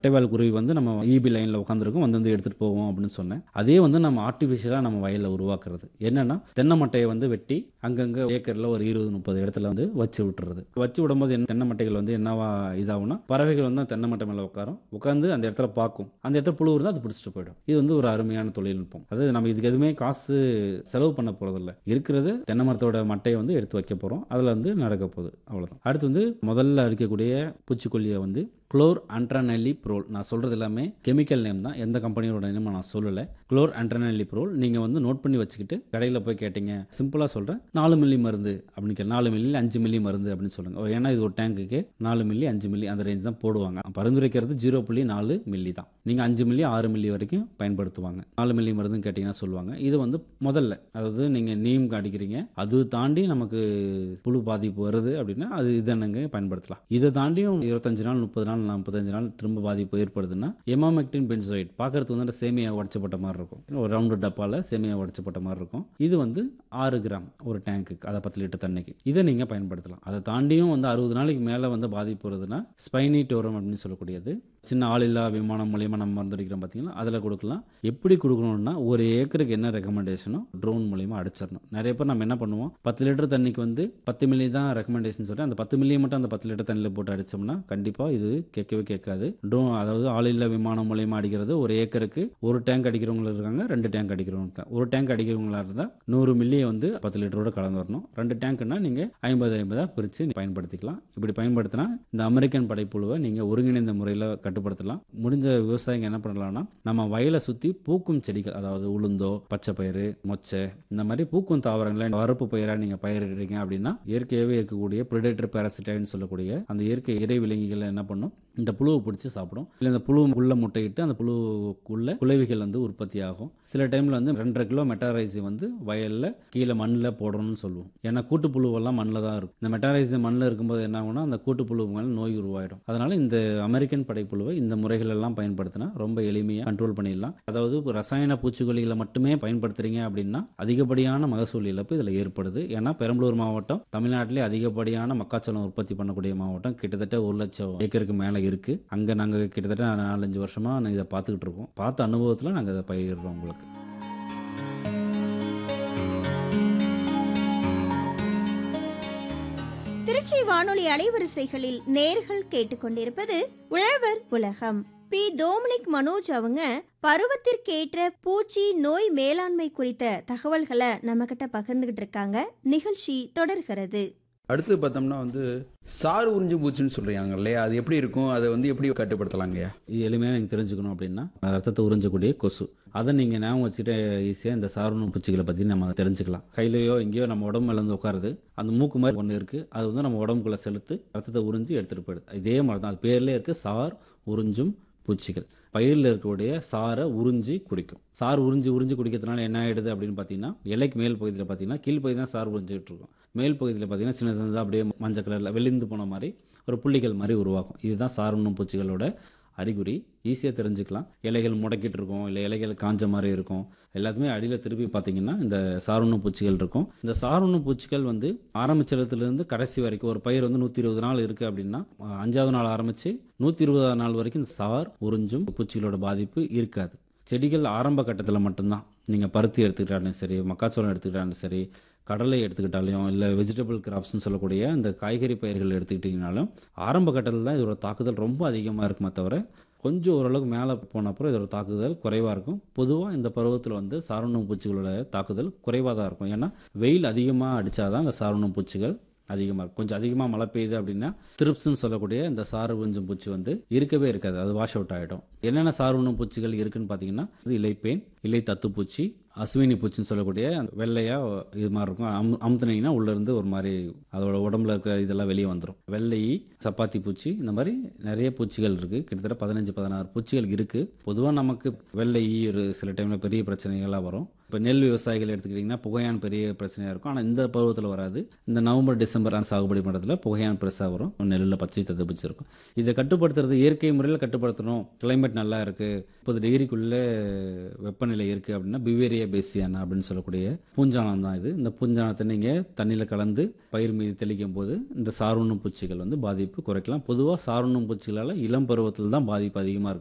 ரெட்டைவால் குருவி வந்து நம்ம ஈபி லைனில் உட்காந்துருக்கும் வந்து வந்து எடுத்துகிட்டு போவோம் அப்படின்னு சொன்னேன் அதே வந்து நம்ம ஆர்டிஃபிஷியலாக நம்ம வயலில் உருவாக்குறது என்னன்னா தென்னை மட்டையை வந்து வெட்டி அங்கங்கே ஏக்கரில் ஒரு இருபது முப்பது இடத்துல வந்து வச்சு விட்டுறது வச்சு விடும்போது என்ன தென்னை மட்டைகள் வந்து என்னவா இதாகும்னா பறவைகள் வந்து தென்னை மட்டை மேலே உட்காரும் உட்காந்து அந்த இடத்துல பார்க்கும் அந்த இடத்துல புழு இருந்தால் அது பிடிச்சிட்டு போயிடும் இது வந்து ஒரு அருமையான தொழில்நுட்பம் அதாவது நம்ம இதுக்கு எதுவுமே காசு செலவு பண்ண போகிறதில்ல இருக்கிறது தென்னை மரத்தோட மட்டையை வந்து எடுத்து வைக்க போகிறோம் அதில் வந்து நடக்க போகுது அவ்வளோதான் அடுத்து வந்து முதல்ல அடிக்கக்கூடிய பூச்சிக்கொல்லியை வந்து குளோர் அண்ட்ரானல்லி ப்ரோல் நான் சொல்கிறது எல்லாமே கெமிக்கல் நேம் தான் எந்த கம்பெனியோட நேம் நான் சொல்லலை குளோர் அண்ட்ரானல்லி ப்ரோல் நீங்கள் வந்து நோட் பண்ணி வச்சுக்கிட்டு கடையில் போய் கேட்டீங்க சிம்பிளாக சொல்கிறேன் நாலு மில்லி மருந்து அப்படின்னு கேட்க நாலு மில்லி அஞ்சு மில்லி மருந்து அப்படின்னு சொல்லுங்கள் ஏன்னா இது ஒரு டேங்குக்கு நாலு மில்லி அஞ்சு மில்லி அந்த ரேஞ்ச் தான் போடுவாங்க பரிந்துரைக்கிறது ஜீரோ புள்ளி நாலு மில்லி தான் நீங்கள் அஞ்சு மில்லி ஆறு மில்லி வரைக்கும் பயன்படுத்துவாங்க நாலு மில்லி மருந்துன்னு கேட்டிங்கன்னா சொல்லுவாங்க இது வந்து முதல்ல அதாவது நீங்கள் நீம் அடிக்கிறீங்க அது தாண்டி நமக்கு புழு பாதிப்பு வருது அப்படின்னா அது இதனங்க பயன்படுத்தலாம் இதை தாண்டியும் இருபத்தஞ்சு நாள் முப்பது நாள் நாற்பத்தஞ்சு நாள் திரும்ப பாதிப்பு ஏற்படுதுன்னா எமாமெக்டின் பென்சோயிட் பார்க்கறதுக்கு வந்து அந்த சேமியா உடச்சப்பட்ட மாதிரி இருக்கும் ஒரு ரவுண்டு டப்பாவில் சேமியா உடச்சப்பட்ட மாதிரி இருக்கும் இது வந்து ஆறு கிராம் ஒரு டேங்க்குக்கு அதை பத்து லிட்டர் தண்ணிக்கு இதை நீங்கள் பயன்படுத்தலாம் அதை தாண்டியும் வந்து அறுபது நாளைக்கு மேலே வந்து பாதிப்பு வருதுன்னா ஸ்பைனிட்டோரம் அப்படின்னு சொல்லக்கூடியது சின்ன ஆளில்லா விமானம் மூலியமாக நம்ம மருந்தடிக்கிறோம் பார்த்தீங்கன்னா அதில் கொடுக்கலாம் எப்படி கொடுக்கணும்னா ஒரு ஏக்கருக்கு என்ன ரெக்கமெண்டேஷனோ ட்ரோன் மூலியமாக அடிச்சிடணும் நிறைய பேர் நம்ம என்ன பண்ணுவோம் பத்து லிட்டர் தண்ணிக்கு வந்து பத்து மில்லி தான் ரெக்கமெண்டேஷன் சொல்லிட்டு அந்த பத்து மில்லியை மட்டும் அந்த பத்து லிட்டர் தண்ணியில் போட்டு அடிச்சோம்னா கண்டிப்பாக இது கேட்கவே கேட்காது ட்ரோன் அதாவது ஆளில்லா விமானம் மூலியமாக அடிக்கிறது ஒரு ஏக்கருக்கு ஒரு டேங்க் அடிக்கிறவங்க இருக்காங்க ரெண்டு டேங்க் அடிக்கிறவங்க இருக்காங்க ஒரு டேங்க் அடிக்கிறவங்களா இருந்தால் நூறு மில்லியை வந்து பத்து லிட்டரோட கலந்து வரணும் ரெண்டு டேங்க்னா நீங்கள் ஐம்பது ஐம்பதாக பிரித்து பயன்படுத்திக்கலாம் இப்படி பயன்படுத்தினா இந்த அமெரிக்கன் படைப்புழுவை நீங்கள் ஒருங்கிணைந்த முறையில் கட்டுப்படுத்தலாம் முடிஞ்ச விவசாயிங்க என்ன பண்ணலாம்னா நம்ம வயலை சுற்றி பூக்கும் செடிகள் அதாவது உளுந்தோ பச்சை பயிறு மொச்சை இந்த மாதிரி பூக்கும் தாவரங்களை வரப்பு பயிராக நீங்கள் பயிரிடுறீங்க அப்படின்னா இயற்கையாகவே இருக்கக்கூடிய பிரிடேட்டர் பேரசிட்டைன்னு சொல்லக்கூடிய அந்த இயற்கை இறை விலங்குகள் என்ன பண்ணும் இந்த புழுவை பிடிச்சி சாப்பிடும் இல்லை இந்த புழு உள்ள முட்டையிட்டு அந்த புழுவுக்குள்ள குளவிகள் வந்து உற்பத்தி ஆகும் சில டைமில் வந்து ரெண்டரை கிலோ மெட்டாரைசி வந்து வயலில் கீழே மண்ணில் போடணும்னு சொல்லுவோம் ஏன்னா கூட்டு புழுவெல்லாம் மண்ணில் தான் இருக்கும் இந்த மெட்டாரைசி மண்ணில் இருக்கும்போது என்ன ஆகும்னா அந்த கூட்டு புழு மேலே நோய் உருவாயிடும் அதனால இந்த அமெரிக்கன் படைப்புழுவை இந்த முறைகள் எல்லாம் பயன்படுத்தினா ரொம்ப எளிமையாக கண்ட்ரோல் பண்ணிடலாம் அதாவது இப்ப ரசாயன பூச்சிக்கொல்லிகளை மட்டுமே பயன்படுத்துறீங்க அப்படின்னா அதிகப்படியான மகசூல் இழப்பு இதில் ஏற்படுது ஏன்னா பெரம்பலூர் மாவட்டம் தமிழ்நாட்டிலே அதிகப்படியான மக்காச்சோளம் உற்பத்தி பண்ணக்கூடிய மாவட்டம் கிட்டத்தட்ட ஒரு லட்சம் ஏக்கருக்கு மேலே இருக்கு அங்கே நாங்கள் கிட்டத்தட்ட நாலஞ்சு வருஷமா நான் இதை பார்த்துக்கிட்டு இருக்கோம் பார்த்த அனுபவத்தில் நாங்கள் இதை பயிரிடுறோம் உங்களுக்கு திருச்சி வானொலி அலைவரிசைகளில் நேர்கள் கேட்டுக்கொண்டிருப்பது உழவர் உலகம் பி டோமினிக் மனோஜ் அவங்க பருவத்திற்கேற்ற பூச்சி நோய் மேலாண்மை குறித்த தகவல்களை நம்ம கிட்ட பகிர்ந்துகிட்டு இருக்காங்க நிகழ்ச்சி தொடர்கிறது அடுத்து பார்த்தோம்னா வந்து சாறு உறிஞ்சு பூச்சின்னு சொல்கிறாங்க இல்லையா அது எப்படி இருக்கும் அதை வந்து எப்படி கட்டுப்படுத்தலாங்கய்யா இது எளிமையாக நீங்கள் தெரிஞ்சுக்கணும் அப்படின்னா ரத்தத்தை உறிஞ்சக்கூடிய கொசு அதை நீங்கள் ஞாபகம் வச்சுட்டு ஈஸியாக இந்த சாரண பூச்சிகளை பற்றி நம்ம தெரிஞ்சுக்கலாம் கையிலையோ எங்கேயோ நம்ம உடம்பு மேல இருந்து உட்காருது அந்த மூக்கு மாதிரி ஒன்று இருக்குது அது வந்து நம்ம உடம்புக்குள்ளே செலுத்து ரத்தத்தை உறிஞ்சி எடுத்துகிட்டு போயிடுது இதே மாதிரி தான் அது பேர்லேயே இருக்குது சார் உறிஞ்சும் பூச்சிகள் பயிரில் இருக்கக்கூடிய சாரை உறிஞ்சி குடிக்கும் சார் உறிஞ்சி உறிஞ்சி குடிக்கிறதுனால என்ன ஆகிடுது அப்படின்னு பார்த்தீங்கன்னா இலைக்கு மேல் பகுதியில் பார்த்தீங்கன்னா கீழ் பகுதி தான் சார் உறிஞ்சிக்கிட்டு இருக்கும் மேல் பகுதியில் பார்த்தீங்கன்னா சின்ன சின்னதாக அப்படியே மஞ்சள் கலரில் வெளிந்து போன மாதிரி ஒரு புள்ளிகள் மாதிரி உருவாகும் இதுதான் சாரணம் பூச்சிகளோட அறிகுறி ஈஸியாக தெரிஞ்சுக்கலாம் இலைகள் முடக்கிட்டு இருக்கும் இல்லை இலைகள் காஞ்ச மாதிரி இருக்கும் எல்லாத்துமே அடியில் திருப்பி பார்த்தீங்கன்னா இந்த சாரண பூச்சிகள் இருக்கும் இந்த சாரண பூச்சிகள் வந்து ஆரம்பிச்சதுலேருந்து கடைசி வரைக்கும் ஒரு பயிர் வந்து நூற்றி இருபது நாள் இருக்குது அப்படின்னா அஹ், அஞ்சாவது நாள் ஆரம்பித்து நூற்றி இருபதாம் நாள் வரைக்கும் இந்த சார் உறிஞ்சும் பூச்சிகளோட பாதிப்பு இருக்காது செடிகள் ஆரம்ப கட்டத்தில் மட்டும்தான் நீங்கள் பருத்தி எடுத்துக்கிட்டாலும் சரி மக்காச்சோளம் எடுத்துக்கிட்டாலும் சரி கடலை எடுத்துக்கிட்டாலையும் இல்லை வெஜிடபிள் கிராப்ஸ்னு சொல்லக்கூடிய இந்த காய்கறி பயிர்கள் எடுத்துக்கிட்டிங்கனாலும் ஆரம்ப கட்டத்தில் தான் இதோட தாக்குதல் ரொம்ப அதிகமாக இருக்குமே தவிர கொஞ்சம் ஓரளவுக்கு மேலே போன அப்புறம் இதோட தாக்குதல் குறைவாக இருக்கும் பொதுவாக இந்த பருவத்தில் வந்து சாரணம் பூச்சிகளோட தாக்குதல் குறைவாக தான் இருக்கும் ஏன்னா வெயில் அதிகமாக அடித்தாதான் இந்த சாரணம் பூச்சிகள் அதிகமாக இருக்கும் கொஞ்சம் அதிகமாக மழை பெய்யுது அப்படின்னா திருப்ஸ்ன்னு சொல்லக்கூடிய இந்த சாறு உறிஞ்சும் பூச்சி வந்து இருக்கவே இருக்காது அது வாஷ் அவுட் ஆகிடும் என்னென்ன சாறு உண்ணும் பூச்சிகள் இருக்குன்னு பார்த்தீங்கன்னா இலைப்பேன் இலை தத்துப்பூச்சி அஸ்வினி பூச்சின்னு சொல்லக்கூடிய வெள்ளையா இது மாதிரி இருக்கும் அம் அமுத்துனீங்கன்னா உள்ள இருந்து ஒரு மாதிரி அதோட உடம்புல இருக்கிற இதெல்லாம் வெளியே வந்துடும் வெள்ளை ஈ, சப்பாத்தி பூச்சி இந்த மாதிரி நிறைய பூச்சிகள் இருக்கு கிட்டத்தட்ட பதினஞ்சு பதினாறு பூச்சிகள் இருக்கு பொதுவாக நமக்கு வெள்ளை ஈ ஒரு சில டைம்ல பெரிய பிரச்சனைகள்லாம் வரும் இப்போ நெல் விவசாயிகள் எடுத்துக்கிட்டிங்கன்னா புகையான் பெரிய பிரச்சனையாக இருக்கும் ஆனால் இந்த பருவத்தில் வராது இந்த நவம்பர் டிசம்பர் அந்த சாகுபடி பண்ணுறதுல புகையான் பெருசாக வரும் நெல்லில் பச்சை ததுப்பிச்சு இருக்கும் இதை கட்டுப்படுத்துறது இயற்கை முறையில் கட்டுப்படுத்தணும் கிளைமேட் நல்லா இருக்குது முப்பது டிகிரிக்குள்ளே வெப்பநிலை இருக்குது அப்படின்னா பிவேரியா பேசியானா அப்படின்னு சொல்லக்கூடிய பூஞ்சானம் தான் இது இந்த பூஞ்சானத்தை நீங்கள் தண்ணியில் கலந்து பயிர் மீது தெளிக்கும் போது இந்த சாருண்ணும் பூச்சிகள் வந்து பாதிப்பு குறைக்கலாம் பொதுவாக சாருண்ணும் பூச்சிகளால் இளம் பருவத்தில் தான் பாதிப்பு அதிகமாக இருக்கும்